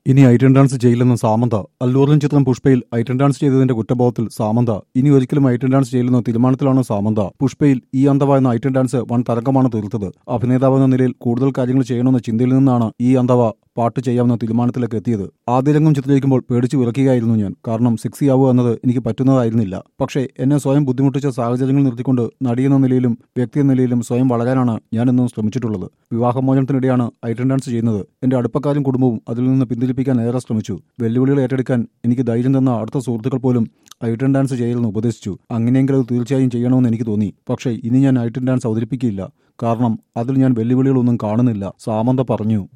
ഇനി ഐറ്റൻ ഡാൻസ് ചെയ്യില്ലെന്ന് സാമന്ത അല്ലൂറിൻ ചിത്രം പുഷ്പയിൽ ഐറ്റൻ ഡാൻസ് ചെയ്തതിന്റെ കുറ്റബോധത്തിൽ സാമന്ത ഇനി ഒരിക്കലും ഐറ്റൻ ഡാൻസ് ചെയ്യില്ലെന്ന തീരുമാനത്തിലാണ് സാമന്ത പുഷ്പയിൽ ഈ അന്തവ എന്ന ഐറ്റൻ ഡാൻസ് വൻ തരംഗമാണ് തീർത്തത് അഭിനേതാവ് എന്ന നിലയിൽ കൂടുതൽ കാര്യങ്ങൾ ചെയ്യണമെന്ന ചിന്തയിൽ നിന്നാണ് ഈ അന്തവ പാട്ട് ചെയ്യാവുന്ന തീരുമാനത്തിലേക്ക് എത്തിയത് ആദ്യ രംഗം ചിത്രീകരിക്കുമ്പോൾ പേടിച്ചു വിറക്കുകയായിരുന്നു ഞാൻ കാരണം സെക്സി ആവുക എന്നത് എനിക്ക് പറ്റുന്നതായിരുന്നില്ല പക്ഷേ എന്നെ സ്വയം ബുദ്ധിമുട്ടിച്ച സാഹചര്യങ്ങൾ നിർത്തിക്കൊണ്ട് നടിയെന്ന നിലയിലും വ്യക്തി എന്ന നിലയിലും സ്വയം വളരാനാണ് ഞാൻ ഇന്നും ശ്രമിച്ചിട്ടുള്ളത് വിവാഹമോചനത്തിനിടെയാണ് ഐറ്റൻ ഡാൻസ് ചെയ്യുന്നത് എന്റെ അടുപ്പക്കാരും കുടുംബവും അതിൽ നിന്ന് പിന്തിരിപ്പിക്കാൻ ഏറെ ശ്രമിച്ചു വെല്ലുവിളികൾ ഏറ്റെടുക്കാൻ എനിക്ക് ധൈര്യം തന്ന അടുത്ത സുഹൃത്തുക്കൾ പോലും ഐറ്റൻ ഡാൻസ് ചെയ്യലെന്ന് ഉപദേശിച്ചു അങ്ങനെയെങ്കിലും അത് തീർച്ചയായും ചെയ്യണമെന്ന് എനിക്ക് തോന്നി പക്ഷേ ഇനി ഞാൻ ഐറ്റൻ ഡാൻസ് അവതരിപ്പിക്കില്ല കാരണം അതിൽ ഞാൻ വെല്ലുവിളികളൊന്നും കാണുന്നില്ല സാമന്ത പറഞ്ഞു